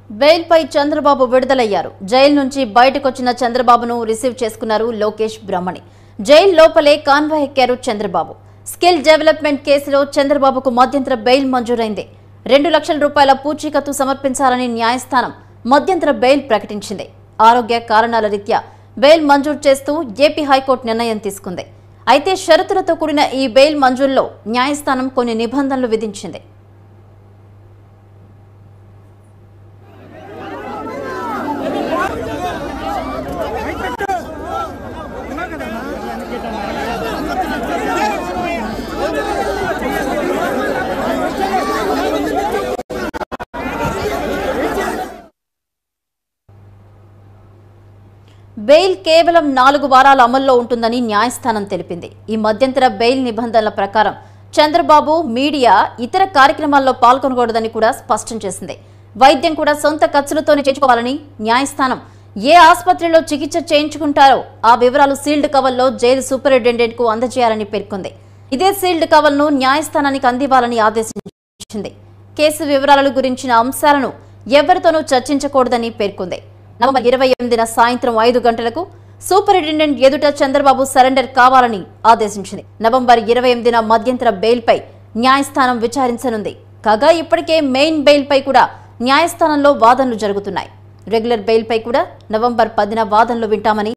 బెయిల్పై చంద్రబాబు విడుదలయ్యారు జైలు నుంచి బయటకొచ్చిన చంద్రబాబును రిసీవ్ చేసుకున్నారు లోకేష్ బ్రహ్మణి జైలు లోపలే కాన్వాయ్ ఎక్కారు చంద్రబాబు స్కిల్ డెవలప్మెంట్ కేసులో చంద్రబాబుకు మధ్యంతర బెయిల్ మంజూరైంది రెండు లక్షల రూపాయల పూచీకత్తు సమర్పించాలని న్యాయస్థానం మధ్యంతర బెయిల్ ప్రకటించింది ఆరోగ్య కారణాల రీత్యా బెయిల్ మంజూరు చేస్తూ ఏపీ హైకోర్టు నిర్ణయం తీసుకుంది అయితే షరతులతో కూడిన ఈ బెయిల్ మంజూరులో న్యాయస్థానం కొన్ని నిబంధనలు విధించింది బెయిల్ కేవలం నాలుగు వారాల అమల్లో ఉంటుందని న్యాయస్థానం తెలిపింది ఈ మధ్యంతర బెయిల్ నిబంధనల ప్రకారం చంద్రబాబు మీడియా ఇతర కార్యక్రమాల్లో పాల్గొనకూడదని కూడా స్పష్టం చేసింది వైద్యం కూడా సొంత ఖర్చులతోనే చేయించుకోవాలని న్యాయస్థానం ఏ ఆసుపత్రిలో చికిత్స చేయించుకుంటారో ఆ వివరాలు సీల్డ్ కవర్లో జైలు సూపరింటెండెంట్ కు అందజేయాలని పేర్కొంది ఇదే సీల్డ్ కవర్ను న్యాయస్థానానికి అందివ్వాలని ఆదేశించింది కేసు వివరాల గురించిన అంశాలను ఎవరితోనూ చర్చించకూడదని పేర్కొంది నవంబర్ ఇరవై ఎనిమిదిన సాయంత్రం ఐదు గంటలకు సూపరింటెండెంట్ ఎదుట చంద్రబాబు సరెండర్ కావాలని ఆదేశించింది నవంబర్ ఇరవై ఎనిమిదిన మధ్యంతర బెయిల్పై న్యాయస్థానం విచారించనుంది కాగా ఇప్పటికే మెయిన్ బెయిల్పై కూడా న్యాయస్థానంలో వాదనలు జరుగుతున్నాయి రెగ్యులర్ బెయిల్పై కూడా నవంబర్ పదిన వాదనలు వింటామని